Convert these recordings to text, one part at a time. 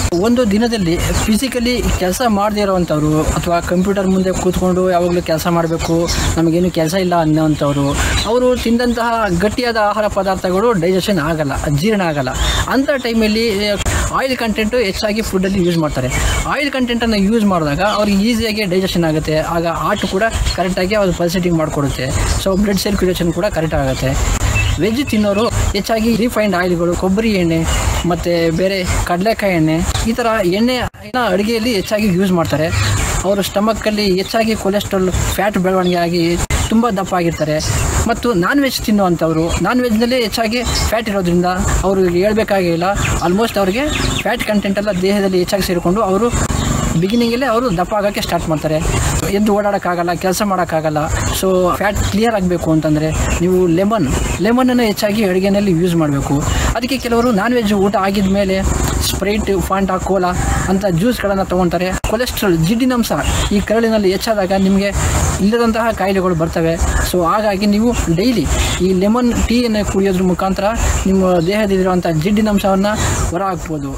ಒಂದು ದಿನದಲ್ಲಿ ಫಿಸಿಕಲಿ ಕೆಲಸ ಮಾಡದೇ ಇರೋವಂಥವ್ರು ಅಥವಾ ಕಂಪ್ಯೂಟರ್ ಮುಂದೆ ಕೂತ್ಕೊಂಡು ಯಾವಾಗಲೂ ಕೆಲಸ ಮಾಡಬೇಕು ನಮಗೇನು ಕೆಲಸ ಇಲ್ಲ ಅನ್ನೋವಂಥವ್ರು ಅವರು ತಿಂದಂತಹ ಗಟ್ಟಿಯಾದ ಆಹಾರ ಪದಾರ್ಥಗಳು ಡೈಜೆಷನ್ ಆಗಲ್ಲ ಜೀರ್ಣ ಆಗಲ್ಲ ಅಂಥ ಟೈಮಲ್ಲಿ ಆಯಿಲ್ ಕಂಟೆಂಟು ಹೆಚ್ಚಾಗಿ ಫುಡ್ಡಲ್ಲಿ ಯೂಸ್ ಮಾಡ್ತಾರೆ ಆಯಿಲ್ ಕಂಟೆಂಟನ್ನು ಯೂಸ್ ಮಾಡಿದಾಗ ಅವ್ರಿಗೆ ಈಸಿಯಾಗಿ ಡೈಜೆಷನ್ ಆಗುತ್ತೆ ಆಗ ಆರ್ಟ್ ಕೂಡ ಕರೆಕ್ಟಾಗಿ ಅದು ಪಲ್ಸೇಟಿಂಗ್ ಮಾಡಿಕೊಡುತ್ತೆ ಸೊ ಬ್ಲಡ್ ಸರ್ಕ್ಯುಲೇಷನ್ ಕೂಡ ಕರೆಕ್ಟ್ ಆಗುತ್ತೆ ವೆಜ್ ತಿನ್ನೋರು ಹೆಚ್ಚಾಗಿ ರಿಫೈನ್ಡ್ ಆಯಿಲ್ಗಳು ಕೊಬ್ಬರಿ ಎಣ್ಣೆ ಮತ್ತು ಬೇರೆ ಕಡಲೆಕಾಯಿ ಎಣ್ಣೆ ಈ ಥರ ಎಣ್ಣೆ ಅಡುಗೆಯಲ್ಲಿ ಹೆಚ್ಚಾಗಿ ಯೂಸ್ ಮಾಡ್ತಾರೆ ಅವರು ಸ್ಟಮಕ್ಕಲ್ಲಿ ಹೆಚ್ಚಾಗಿ ಕೊಲೆಸ್ಟ್ರಾಲ್ ಫ್ಯಾಟ್ ಬೆಳವಣಿಗೆ ಆಗಿ ತುಂಬ ದಪ್ಪ ಆಗಿರ್ತಾರೆ ಮತ್ತು ನಾನ್ ವೆಜ್ ತಿನ್ನುವಂಥವ್ರು ನಾನ್ ವೆಜ್ನಲ್ಲಿ ಹೆಚ್ಚಾಗಿ ಫ್ಯಾಟ್ ಇರೋದ್ರಿಂದ ಅವರು ಹೇಳ್ಬೇಕಾಗಿಲ್ಲ ಆಲ್ಮೋಸ್ಟ್ ಅವ್ರಿಗೆ ಫ್ಯಾಟ್ ಕಂಟೆಂಟ್ ಎಲ್ಲ ದೇಹದಲ್ಲಿ ಹೆಚ್ಚಾಗಿ ಸೇರಿಕೊಂಡು ಅವರು ಬಿಗಿನಿಂಗಲ್ಲೇ ಅವರು ದಪ್ಪ ಆಗೋಕ್ಕೆ ಸ್ಟಾರ್ಟ್ ಮಾಡ್ತಾರೆ ಎದ್ದು ಓಡಾಡೋಕ್ಕಾಗಲ್ಲ ಕೆಲಸ ಮಾಡೋಕ್ಕಾಗಲ್ಲ ಸೊ ಫ್ಯಾಟ್ ಕ್ಲಿಯರ್ ಆಗಬೇಕು ಅಂತಂದರೆ ನೀವು ಲೆಮನ್ ಲೆಮನನ್ನು ಹೆಚ್ಚಾಗಿ ಅಡುಗೆನಲ್ಲಿ ಯೂಸ್ ಮಾಡಬೇಕು ಅದಕ್ಕೆ ಕೆಲವರು ನಾನ್ ವೆಜ್ ಊಟ ಆಗಿದ ಮೇಲೆ ಸ್ಪ್ರೈಟ್ ಫಾಂಟಾ ಕೋಲಾ ಅಂತ ಜ್ಯೂಸ್ಗಳನ್ನು ತೊಗೊತಾರೆ ಕೊಲೆಸ್ಟ್ರಾಲ್ ಜಿಡ್ಡಿನಂಶ ಈ ಕರಳಿನಲ್ಲಿ ಹೆಚ್ಚಾದಾಗ ನಿಮಗೆ ಇಲ್ಲದಂತಹ ಕಾಯಿಲೆಗಳು ಬರ್ತವೆ ಸೊ ಹಾಗಾಗಿ ನೀವು ಡೈಲಿ ಈ ಲೆಮನ್ ಟೀಯನ್ನು ಕುಡಿಯೋದ್ರ ಮುಖಾಂತರ ನಿಮ್ಮ ದೇಹದಲ್ಲಿರುವಂಥ ಜಿಡ್ಡಿನಂಶವನ್ನು ಹೊರ ಹಾಕ್ಬೋದು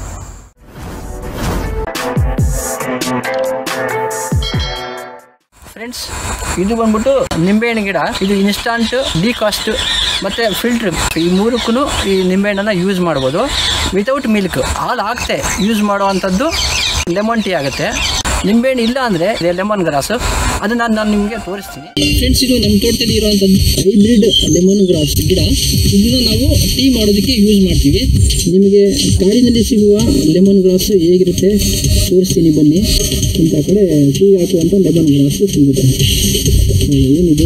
ಫ್ರೆಂಡ್ಸ್ ಇದು ಬಂದ್ಬಿಟ್ಟು ನಿಂಬೆಹಣ್ಣು ಗಿಡ ಇದು ಇನ್ಸ್ಟಾಂಟ್ ಡಿ ಕಾಸ್ಟ್ ಮತ್ತು ಫಿಲ್ಟ್ರ್ ಈ ಮೂರಕ್ಕೂ ಈ ನಿಂಬೆಹಣ್ಣನ್ನು ಯೂಸ್ ಮಾಡ್ಬೋದು ವಿತೌಟ್ ಮಿಲ್ಕ್ ಹಾಲು ಹಾಕ್ತೆ ಯೂಸ್ ಮಾಡುವಂಥದ್ದು ಲೆಮನ್ ಟೀ ಆಗುತ್ತೆ ನಿಂಬೆಹಣ್ಣು ಇಲ್ಲ ಅಂದರೆ ಲೆಮನ್ ಗ್ರಾಸ್ ಅದನ್ನು ನಾನು ನಿಮಗೆ ತೋರಿಸ್ತೀನಿ ಫ್ರೆಂಡ್ಸ್ ಇದು ನಮ್ಮ ತೋಟದಲ್ಲಿ ಇರುವಂಥದ್ದು ಹೈಬ್ರಿಡ್ ಲೆಮನ್ ಗ್ರಾಸ್ ಗಿಡ ಇದನ್ನು ನಾವು ಟೀ ಮಾಡೋದಕ್ಕೆ ಯೂಸ್ ಮಾಡ್ತೀವಿ ನಿಮಗೆ ಕಾಡಿನಲ್ಲಿ ಸಿಗುವ ಲೆಮನ್ ಗ್ರಾಸ್ ಹೇಗಿರುತ್ತೆ ತೋರಿಸ್ತೀನಿ ಬನ್ನಿ ಇಂಥ ಕಡೆ ಟೀ ಹಾಕುವಂಥ ಲೆಮನ್ ಗ್ರಾಸ್ ಸಿಗುತ್ತೆ ಏನಿದು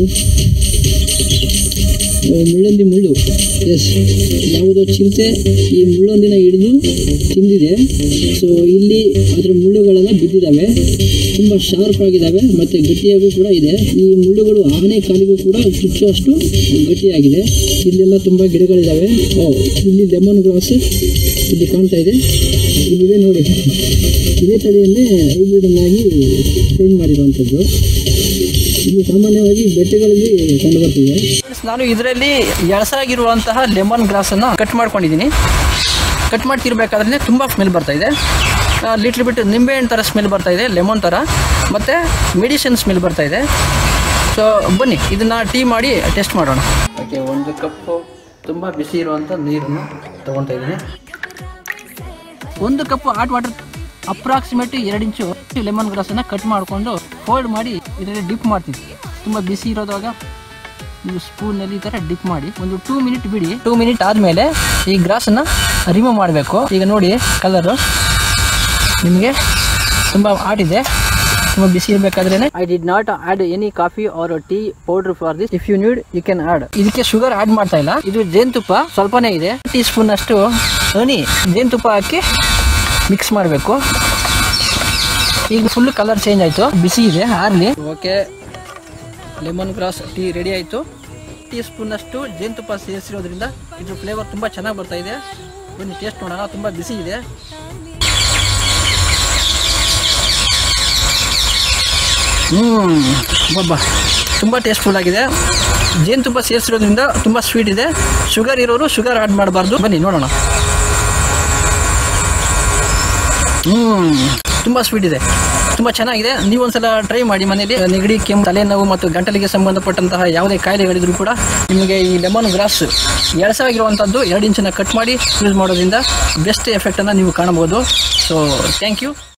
ಆ, ಮುಳ್ಳಂದಿ ಮುಳ್ಳು ಎಸ್ ಯಾವುದೋ ಚಿಂತೆ ಈ ಮುಳ್ಳೊಂದಿನ ಹಿಡಿದು ತಿಂದಿದೆ ಸೊ ಇಲ್ಲಿ ಅದರ ಮುಳ್ಳುಗಳೆಲ್ಲ ಬಿದ್ದಿದ್ದಾವೆ ತುಂಬ ಶಾರ್ಪ್ ಆಗಿದ್ದಾವೆ ಮತ್ತು ಗಟ್ಟಿಯಾಗೂ ಕೂಡ ಇದೆ ಈ ಮುಳ್ಳುಗಳು ಆನೆ ಕಾಲಿಗೂ ಕೂಡ ಚುಚ್ಚುವಷ್ಟು ಗಟ್ಟಿಯಾಗಿದೆ ಇಲ್ಲೆಲ್ಲ ತುಂಬ ಗಿಡಗಳಿದ್ದಾವೆ ಓ ಇಲ್ಲಿ ಲೆಮನ್ ಗ್ರಾಸ್ ಇಲ್ಲಿ ಕಾಣ್ತಾ ಇದೆ ಇಲ್ಲಿದೆ ನೋಡಿ ಇದೇ ತಳಿಯನ್ನೇ ಹೈಬ್ರಿಡ್ ಆಗಿ ಚೇಂಜ್ ಮಾಡಿರುವಂಥದ್ದು ಇದು ಸಾಮಾನ್ಯವಾಗಿ ಬೆಟ್ಟಗಳಲ್ಲಿ ಕಂಡುಬರ್ತಿದೆ ನಾನು ಇದರಲ್ಲಿ ಎಳಸಾಗಿರುವಂತಹ ಲೆಮನ್ ಗ್ರಾಸನ್ನು ಕಟ್ ಮಾಡ್ಕೊಂಡಿದ್ದೀನಿ ಕಟ್ ಮಾಡ್ತಿರ್ಬೇಕಾದ್ರೆ ತುಂಬ ಸ್ಮೆಲ್ ಬರ್ತಾ ಇದೆ ಲಿಟ್ಲ್ ಬಿಟ್ಟು ನಿಂಬೆಹಣ್ಣು ಥರ ಸ್ಮೆಲ್ ಬರ್ತಾ ಇದೆ ಲೆಮನ್ ಥರ ಮತ್ತು ಮೆಡಿಸಿನ್ ಸ್ಮೆಲ್ ಬರ್ತಾ ಇದೆ ಸೊ ಬನ್ನಿ ಇದನ್ನು ಟೀ ಮಾಡಿ ಟೆಸ್ಟ್ ಮಾಡೋಣ ಓಕೆ ಒಂದು ಕಪ್ಪು ತುಂಬ ಬಿಸಿ ಇರುವಂಥ ನೀರನ್ನು ತೊಗೊತಾ ಇದ್ದೀನಿ ಒಂದು ಕಪ್ ಹಾಟ್ ವಾಟರ್ ಅಪ್ರಾಕ್ಸಿಮೇಟ್ ಎರಡು ಇಂಚು ಲೆಮನ್ ಗ್ರಾಸನ್ನು ಕಟ್ ಮಾಡಿಕೊಂಡು ಫೋಲ್ಡ್ ಮಾಡಿ ಇದರಲ್ಲಿ ಡಿಪ್ ಮಾಡ್ತೀನಿ ತುಂಬ ಬಿಸಿ ಇರೋದಾಗ ನೀವು ಸ್ಪೂನಲ್ಲಿ ಈ ಥರ ಡಿಪ್ ಮಾಡಿ ಒಂದು ಟೂ ಮಿನಿಟ್ ಬಿಡಿ ಟೂ ಮಿನಿಟ್ ಆದಮೇಲೆ ಈ ಗ್ರಾಸನ್ನು ರಿಮೂವ್ ಮಾಡಬೇಕು ಈಗ ನೋಡಿ ಕಲರು ನಿಮಗೆ ತುಂಬ ಆಟಿದೆ ತುಂಬ ಬಿಸಿ ಇರಬೇಕಾದ್ರೆ I did not add any coffee or tea powder for this if you need you can add ಇದಕ್ಕೆ ಶುಗರ್ ಆಡ್ ಮಾಡ್ತಾ ಇಲ್ಲ ಇದು ಜೇನುತುಪ್ಪ ಸ್ವಲ್ಪನೇ ಇದೆ ಟೀ ಸ್ಪೂನ್ ಅಷ್ಟು ಹನಿ ಜೇನುತುಪ್ಪ ಹಾಕಿ ಮಿಕ್ಸ್ ಮಾಡಬೇಕು ಈಗ ಫುಲ್ ಕಲರ್ ಚೇಂಜ್ ಆಯಿತು ಬಿಸಿ ಇದೆ ಆರ್ಲಿ okay lemon grass tea ready ಆಯಿತು ಟೀ ಸ್ಪೂನಷ್ಟು ಜೇನುತುಪ್ಪ ಸೇರಿಸಿರೋದ್ರಿಂದ ಇದ್ರ ಫ್ಲೇವರ್ ತುಂಬ ಚೆನ್ನಾಗಿ ಬರ್ತಾ ಇದೆ ಬನ್ನಿ ಟೇಸ್ಟ್ ನೋಡೋಣ ತುಂಬ ಬಿಸಿ ಇದೆ ಹ್ಞೂ ಬಬ್ಬ ತುಂಬ ಟೇಸ್ಟ್ಫುಲ್ ಆಗಿದೆ ಜೇನುತುಪ್ಪ ಸೇರಿಸಿರೋದ್ರಿಂದ ತುಂಬ ಸ್ವೀಟ್ ಇದೆ ಶುಗರ್ ಇರೋರು ಶುಗರ್ ಆ್ಯಡ್ ಮಾಡಬಾರ್ದು ಬನ್ನಿ ನೋಡೋಣ ಹ್ಞೂ ತುಂಬ ಸ್ವೀಟ್ ಇದೆ ತುಂಬ ಚೆನ್ನಾಗಿದೆ ನೀವು ಒಂದ್ಸಲ ಟ್ರೈ ಮಾಡಿ ಮನೇಲಿ ನೆಗಡಿ ಕೆಮ್ಮು ತಲೆನೋವು ಮತ್ತು ಗಂಟಲಿಗೆ ಸಂಬಂಧಪಟ್ಟಂತಹ ಯಾವುದೇ ಕಾಯಿಲೆಗಳಿದ್ರೂ ಕೂಡ ನಿಮಗೆ ಈ ಲೆಮನ್ ಗ್ರಾಸ್ ಎಳಸಾಗಿರುವಂಥದ್ದು ಎರಡು ಇಂಚನ್ನ ಕಟ್ ಮಾಡಿ ಯೂಸ್ ಮಾಡೋದ್ರಿಂದ ಬೆಸ್ಟ್ ಎಫೆಕ್ಟನ್ನು ನೀವು ಕಾಣಬಹುದು ಸೊ ಥ್ಯಾಂಕ್ ಯು